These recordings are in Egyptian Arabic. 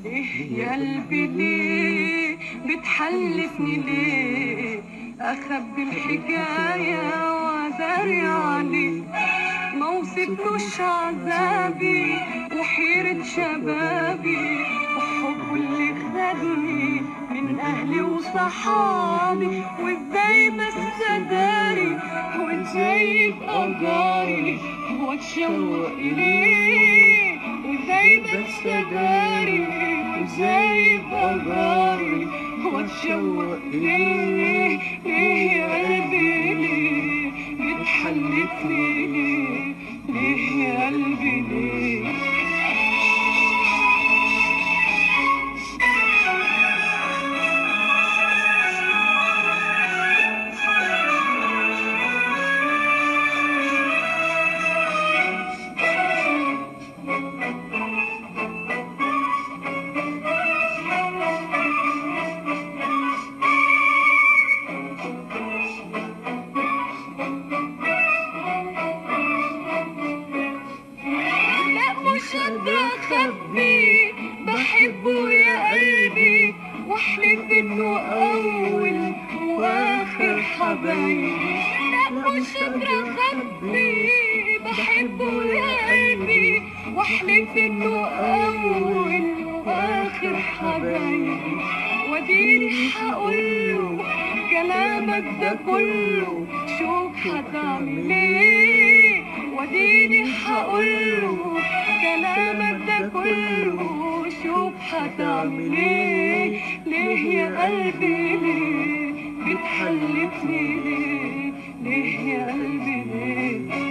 ليه يا قلبي ليه بتحلفني ليه اخبي الحكاية واداري عليك ما وصفلوش عذابي وحيرة شبابي وحب اللي خدني من اهلي وصحابي وازاي بس داري وازاي يبقى جاري واتشوق اليه وازاي بس داري وازاي يبقى جاري واتشوق اليه ليه يا قلبي ليه بتحلفني ليه ليه يا قلبي ليه لا مش قادرة أخبي بحبه يا قلبي واحلف إنه أول وآخر حبايبي لا مش قادرة أخبي بحبه يا قلبي واحلف إنه أول وآخر حبايبي واديني هقوله كلامك ده كله شوف هتعمل ايه واديني هقوله كلامك ده كله شوف هتعمل ايه ليه يا قلبي ليه بتحلفني ليه ليه يا قلبي ليه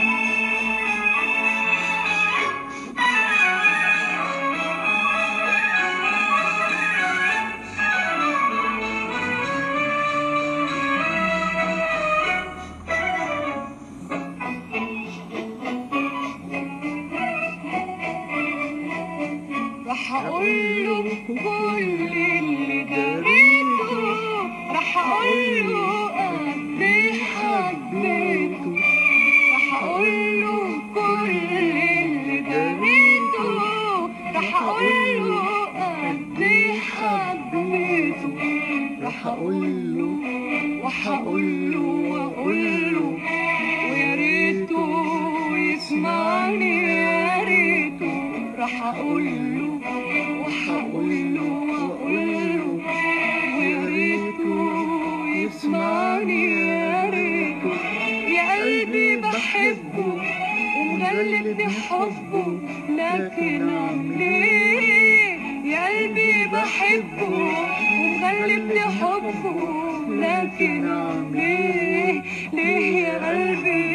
راح اقول له كل اللي دريته راح اقول له قد إيه حبيته راح اقول له كل اللي دريته راح اقول له قد إيه حبيته راح اقول له وهقول له واقول له ويا ريته يسمعني يا ريته راح اقول له وهقول له واقول له ويا ريته يسمعني يا ريته يا قلبي بحبه ومغلب حبه لكن اعمل ايه يا قلبي بحبه ومغلب حبه لكن اعمل ايه ليه يا قلبي